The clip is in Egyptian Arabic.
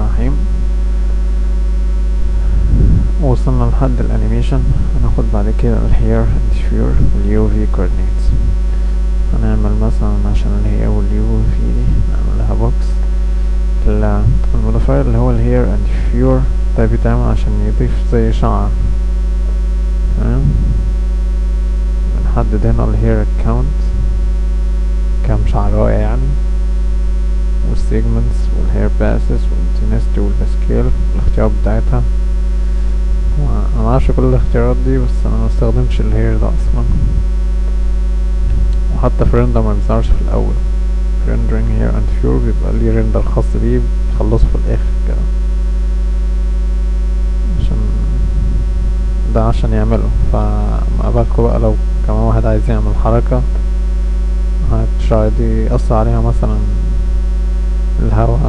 الرحيم وصلنا لحد الانيميشن هناخد بعد كده الهير والديفيور واليو في كوردينيتس هنعمل مثلا عشان الهير واليو في دي نعمل لها بوكس الموديفاير اللي هو الهير اند ديفيور ده بيتعمل عشان يضيف زي شعر تمام بنحدد هنا الهير كاونت كام شعراية يعني والسيجمنتس والهير باسز والانتنستي والبسكيل والاختيارات بتاعتها انا معرفش كل الاختيارات دي بس انا مستخدمش الهير ده اصلا وحتى في ريندر ما بيظهرش في الاول rendering here and pure بيبقى ليه ريندر خاص بيه بتخلصه في الاخر كده عشان ده عشان يعمله فما بالكوا بقى لو كمان واحد عايز يعمل حركة هتشاهد يأثر عليها مثلا الهوا